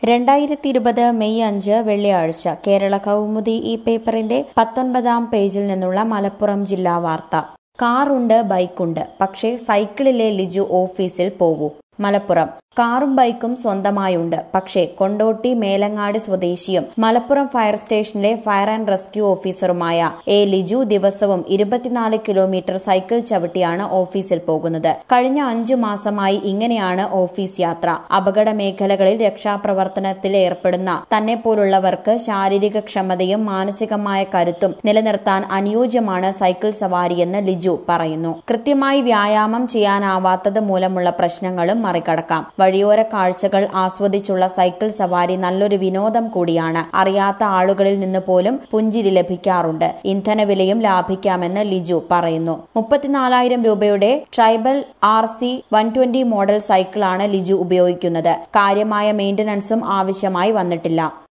രണ്ടായിരത്തി ഇരുപത് മെയ് അഞ്ച് വെള്ളിയാഴ്ച കേരള കൗമുദി ഈ പേപ്പറിന്റെ പത്തൊൻപതാം പേജിൽ നിന്നുള്ള മലപ്പുറം ജില്ലാ വാർത്ത കാറുണ്ട് ബൈക്കുണ്ട് പക്ഷേ സൈക്കിളിലെ ലിജു ഓഫീസിൽ പോകൂ മലപ്പുറം കാറും ബൈക്കും സ്വന്തമായുണ്ട് പക്ഷേ കൊണ്ടോട്ടി മേലങ്ങാട് സ്വദേശിയും മലപ്പുറം ഫയർ സ്റ്റേഷനിലെ ഫയർ ആൻഡ് റെസ്ക്യൂ ഓഫീസറുമായ എ ലിജു ദിവസവും ഇരുപത്തിനാല് കിലോമീറ്റർ സൈക്കിൾ ചവിട്ടിയാണ് ഓഫീസിൽ പോകുന്നത് കഴിഞ്ഞ അഞ്ചു മാസമായി ഇങ്ങനെയാണ് ഓഫീസ് യാത്ര അപകട മേഖലകളിൽ രക്ഷാപ്രവർത്തനത്തിൽ ഏർപ്പെടുന്ന തന്നെ പോലുള്ളവർക്ക് ശാരീരിക ക്ഷമതയും മാനസികമായ കരുത്തും നിലനിർത്താൻ അനുയോജ്യമാണ് സൈക്കിൾ സവാരിയെന്ന് ലിജു പറയുന്നു കൃത്യമായി വ്യായാമം ചെയ്യാനാവാത്തത് മൂലമുള്ള പ്രശ്നങ്ങളും മറികടക്കാം വഴിയോര കാഴ്ചകൾ ആസ്വദിച്ചുള്ള സൈക്കിൾ സവാരി നല്ലൊരു വിനോദം കൂടിയാണ് അറിയാത്ത ആളുകളിൽ നിന്ന് പോലും പുഞ്ചിരി ലഭിക്കാറുണ്ട് ഇന്ധനവിലയും ലാഭിക്കാമെന്ന് ലിജു പറയുന്നു മുപ്പത്തിനാലായിരം രൂപയുടെ Triban R C one twenty model സൈക്കിളാണ് ലിജു ഉപയോഗിക്കുന്നത് കാര്യമായ മെയിന്റനൻസും ആവശ്യമായി വന്നിട്ടില്ല